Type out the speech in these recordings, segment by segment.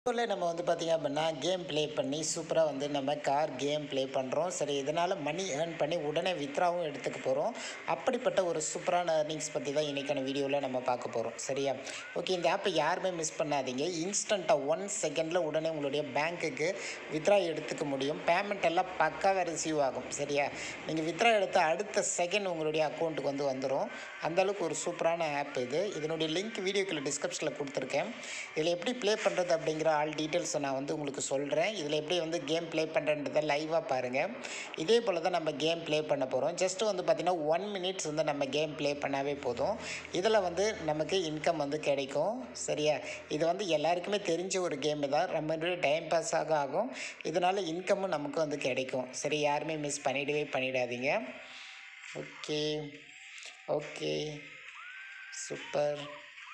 இப்போ நம்ம வந்து பார்த்திங்க அப்படின்னா கேம் ப்ளே பண்ணி சூப்பராக வந்து நம்ம கார் கேம் ப்ளே பண்ணுறோம் சரி இதனால் மணி ஏர்ன் பண்ணி உடனே வித்ராவும் எடுத்துக்க போகிறோம் அப்படிப்பட்ட ஒரு சூப்பரான ஏர்னிங்ஸ் பற்றி தான் இன்றைக்கான வீடியோவில் நம்ம பார்க்க போகிறோம் சரியா ஓகே இந்த ஆப்பை யாருமே மிஸ் பண்ணாதீங்க இன்ஸ்டண்ட்டாக ஒன் செகண்டில் உடனே உங்களுடைய பேங்க்குக்கு வித்ரா எடுத்துக்க முடியும் பேமெண்ட் எல்லாம் பக்காவாக ரிசீவ் ஆகும் சரியா நீங்கள் வித்ரா எடுத்த அடுத்த செகண்ட் உங்களுடைய அக்கௌண்ட்டுக்கு வந்து வந்துடும் அந்தளவுக்கு ஒரு சூப்பரான ஆப் இது இதனுடைய லிங்க் வீடியோக்குள்ள டிஸ்கிரிப்ஷனில் கொடுத்துருக்கேன் இதில் எப்படி ப்ளே பண்ணுறது அப்படிங்கிற ஆல் டீட்டெயில்ஸை நான் வந்து உங்களுக்கு சொல்கிறேன் இதில் எப்படி வந்து கேம் ப்ளே பண்ணுறன்றதை லைவாக பாருங்கள் இதே போல் தான் நம்ம கேம் ப்ளே பண்ண போகிறோம் ஜஸ்ட்டு வந்து பார்த்திங்கன்னா ஒன் மினிட்ஸ் வந்து நம்ம கேம் ப்ளே பண்ணாவே போதும் இதில் வந்து நமக்கு இன்கம் வந்து கிடைக்கும் சரியா இது வந்து எல்லாருக்குமே தெரிஞ்ச ஒரு கேமு தான் ரொம்ப டைம் பாஸாக ஆகும் இதனால் இன்கமும் நமக்கு வந்து கிடைக்கும் சரி யாருமே மிஸ் பண்ணிடவே பண்ணிடாதீங்க ஓகே ஓகே சூப்பர்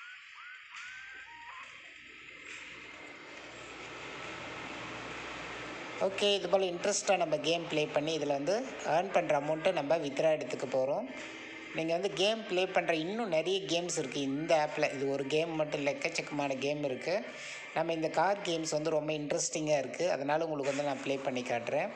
ஓகே இது போல் இன்ட்ரெஸ்ட்டாக நம்ம கேம் ப்ளே பண்ணி இதில் வந்து ஏர்ன் பண்ணுற அமௌண்ட்டை நம்ம வித்ரா எடுத்துக்க போகிறோம் நீங்கள் வந்து கேம் ப்ளே பண்ணுற இன்னும் நிறைய கேம்ஸ் இருக்குது இந்த ஆப்பில் இது ஒரு கேம் மட்டும் இல்லை எக்கச்சக்கமான கேம் இருக்குது நம்ம இந்த கார் கேம்ஸ் வந்து ரொம்ப இன்ட்ரெஸ்டிங்காக இருக்குது அதனால் உங்களுக்கு வந்து நான் ப்ளே பண்ணி காட்டுறேன்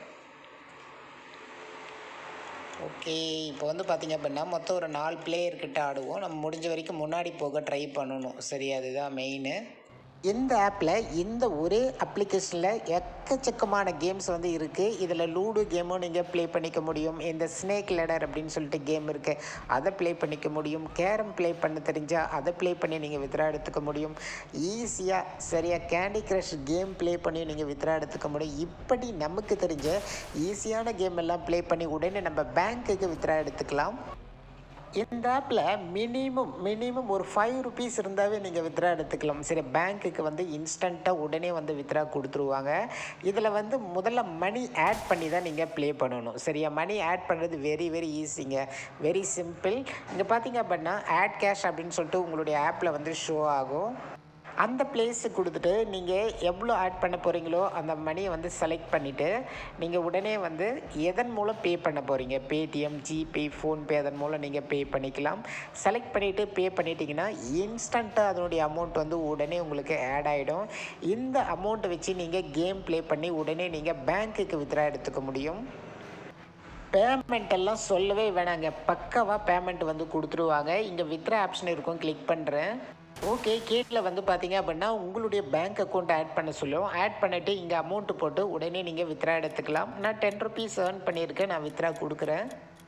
ஓகே இப்போ வந்து பார்த்திங்க அப்படின்னா மொத்தம் ஒரு நாலு பிளேயர்கிட்ட ஆடுவோம் நம்ம முடிஞ்ச வரைக்கும் முன்னாடி போக ட்ரை பண்ணணும் சரி அதுதான் மெயினு இந்த ஆப்பில் இந்த ஒரே அப்ளிகேஷனில் எக்கச்சக்கமான கேம்ஸ் வந்து இருக்குது இதில் லூடு கேமும் நீங்கள் ப்ளே பண்ணிக்க முடியும் இந்த ஸ்னேக் லெடர் அப்படின்னு சொல்லிட்டு கேம் இருக்குது அதை ப்ளே பண்ணிக்க முடியும் கேரம் ப்ளே பண்ண தெரிஞ்சால் அதை ப்ளே பண்ணி நீங்கள் வித்ரா எடுத்துக்க முடியும் ஈஸியாக சரியாக கேண்டி க்ரஷ் கேம் ப்ளே பண்ணி நீங்கள் வித்ரா எடுத்துக்க முடியும் இப்படி நமக்கு தெரிஞ்ச ஈஸியான கேம் எல்லாம் ப்ளே பண்ணி உடனே நம்ம பேங்க்குக்கு வித்ரா எடுத்துக்கலாம் இந்த ஆப்பில் மினிமம் மினிமம் ஒரு ஃபைவ் ருபீஸ் இருந்தாவே நீங்கள் வித்ரா எடுத்துக்கலாம் சரி பேங்க்குக்கு வந்து இன்ஸ்டண்ட்டாக உடனே வந்து வித்ரா கொடுத்துருவாங்க இதில் வந்து முதல்ல மணி ஆட் பண்ணி தான் நீங்கள் ப்ளே பண்ணணும் சரியா மணி ஆட் பண்ணுறது வெரி வெரி ஈஸிங்க வெரி சிம்பிள் இங்கே பார்த்தீங்க அப்படின்னா ஆட் கேஷ் அப்படின்னு சொல்லிட்டு உங்களுடைய ஆப்பில் வந்து ஷோ ஆகும் அந்த பிளேஸு கொடுத்துட்டு நீங்கள் எவ்வளோ ஆட் பண்ண போகிறீங்களோ அந்த மணியை வந்து செலக்ட் பண்ணிவிட்டு நீங்கள் உடனே வந்து எதன் மூலம் பே பண்ண போகிறீங்க பேடிஎம் ஜிபே ஃபோன்பே அதன் மூலம் நீங்கள் பே பண்ணிக்கலாம் செலக்ட் பண்ணிவிட்டு பே பண்ணிட்டீங்கன்னா இன்ஸ்டண்ட்டாக அதனுடைய அமௌண்ட் வந்து உடனே உங்களுக்கு ஆட் ஆகிடும் இந்த அமௌண்ட்டை வச்சு நீங்கள் கேம் ப்ளே பண்ணி உடனே நீங்கள் பேங்க்குக்கு வித்ரா எடுத்துக்க முடியும் பேமெண்ட் எல்லாம் சொல்லவே வேணாங்க பக்காவாக பேமெண்ட் வந்து கொடுத்துருவாங்க இங்கே வித்ரா ஆப்ஷன் இருக்கும் கிளிக் பண்ணுறேன் ஓகே கேட்டில் வந்து பார்த்தீங்க அப்படின்னா உங்களுடைய பேங்க் அக்கௌண்ட் ஆட் பண்ண சொல்லும் ஆட் பண்ணிவிட்டு இங்கே அமௌண்ட்டு போட்டு உடனே நீங்கள் வித்ரா எடுத்துக்கலாம் நான் டென் ருபீஸ் ஏர்ன் பண்ணியிருக்கேன் நான் வித்ரா கொடுக்குறேன்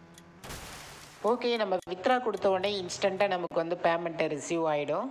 ஓகே நம்ம வித்ரா கொடுத்த உடனே இன்ஸ்டண்ட்டாக நமக்கு வந்து பேமெண்ட்டை ரிசீவ் ஆகிடும்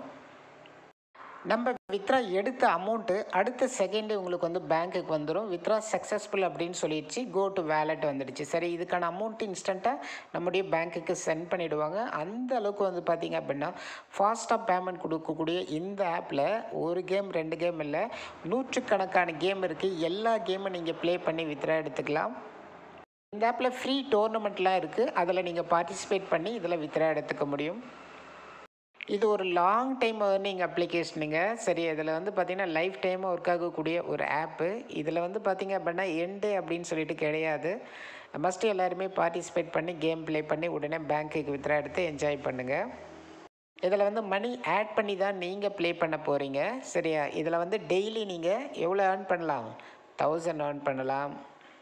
நம்ம வித்ரா எடுத்த அமௌண்ட்டு அடுத்த செகண்டே உங்களுக்கு வந்து பேங்க்குக்கு வந்துடும் வித்ரா சக்ஸஸ்ஃபுல் அப்படின்னு சொல்லிடுச்சு கோ டு வேலெட் வந்துடுச்சு சரி இதுக்கான அமௌண்ட் இன்ஸ்டண்ட்டாக நம்முடைய பேங்க்குக்கு சென்ட் பண்ணிவிடுவாங்க அந்த அளவுக்கு வந்து பார்த்திங்க அப்படின்னா ஃபாஸ்ட்டாக பேமெண்ட் கொடுக்கக்கூடிய இந்த ஆப்பில் ஒரு கேம் ரெண்டு கேம் இல்லை நூற்றுக்கணக்கான கேம் இருக்குது எல்லா கேமும் நீங்கள் ப்ளே பண்ணி வித்ரா எடுத்துக்கலாம் இந்த ஆப்பில் ஃப்ரீ டோர்னமெண்ட்லாம் இருக்குது அதில் நீங்கள் பார்ட்டிசிபேட் பண்ணி இதில் வித்ரா எடுத்துக்க முடியும் இது ஒரு லாங் டைம் ஏர்னிங் அப்ளிகேஷனுங்க சரி இதில் வந்து பார்த்திங்கன்னா லைஃப் டைமாக ஒர்க் ஆகக்கூடிய ஒரு ஆப்பு இதில் வந்து பார்த்திங்க அப்படின்னா எண்டு அப்படின்னு சொல்லிட்டு கிடையாது மஸ்ட்டு எல்லாருமே பார்ட்டிசிபேட் பண்ணி கேம் ப்ளே பண்ணி உடனே பேங்க்குக்கு வித்ரா எடுத்து என்ஜாய் பண்ணுங்கள் இதில் வந்து மணி ஆட் பண்ணி தான் நீங்கள் ப்ளே பண்ண போகிறீங்க சரியா இதில் வந்து டெய்லி நீங்கள் எவ்வளோ ஏர்ன் பண்ணலாம் தௌசண்ட் ஏர்ன் பண்ணலாம்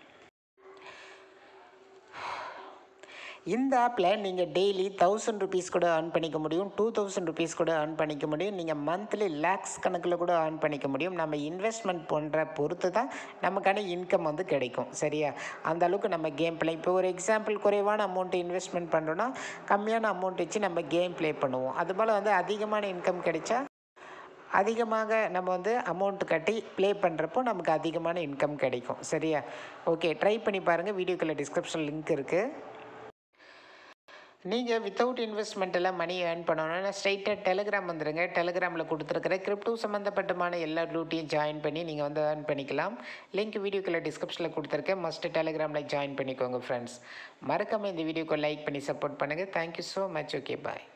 இந்த ஆப்பில் நீங்கள் டெய்லி தௌசண்ட் ருபீஸ் கூட ஏர்ன் பண்ணிக்க முடியும் டூ தௌசண்ட் ருபீஸ் கூட ஏர்ன் பண்ணிக்க முடியும் நீங்கள் மந்த்லி லேக்ஸ் கணக்கில் கூட ஏர்ன் பண்ணிக்க முடியும் நம்ம இன்வெஸ்ட்மெண்ட் பண்ணுற பொறுத்து தான் நமக்கான இன்கம் வந்து கிடைக்கும் சரியா அந்த அளவுக்கு நம்ம கேம் ப்ளே இப்போ ஒரு எக்ஸாம்பிள் குறைவான அமௌண்ட் இன்வெஸ்ட்மெண்ட் பண்ணுறோன்னா கம்மியான அமௌண்ட் வச்சு நம்ம கேம் ப்ளே பண்ணுவோம் அதுபோல் வந்து அதிகமான இன்கம் கிடைச்சா அதிகமாக நம்ம வந்து அமௌண்ட் கட்டி ப்ளே பண்ணுறப்போ நமக்கு அதிகமான இன்கம் கிடைக்கும் சரியா ஓகே ட்ரை பண்ணி பாருங்கள் வீடியோக்குள்ள டிஸ்கிரிப்ஷன் லிங்க் இருக்குது நீங்கள் வித்தவுட் இன்வெஸ்ட்மெண்ட்டில் மணி ஏர்ன் பண்ணணும்னா ஸ்ட்ரைட்டாக டெலிகிராம் வந்துடுங்க டெலிகிராமில் கொடுத்துருக்குற கிரிப்டோ சம்மந்தப்பட்டமான எல்லா லூட்டையும் ஜாயின் பண்ணி நீங்கள் வந்து ஏர்ன் பண்ணிக்கலாம் லிங்க் வீடியோக்குள்ள டிஸ்கிரிப்ஷனில் கொடுத்துருக்கேன் மஸ்ட்டு டெலிகிராமில் ஜாயின் பண்ணிக்கோங்க ஃப்ரெண்ட்ஸ் மறக்காமல் இந்த வீடியோக்கு லைக் பண்ணி சப்போர்ட் பண்ணுங்கள் தேங்க்யூ ஸோ மச் ஓகே பாய்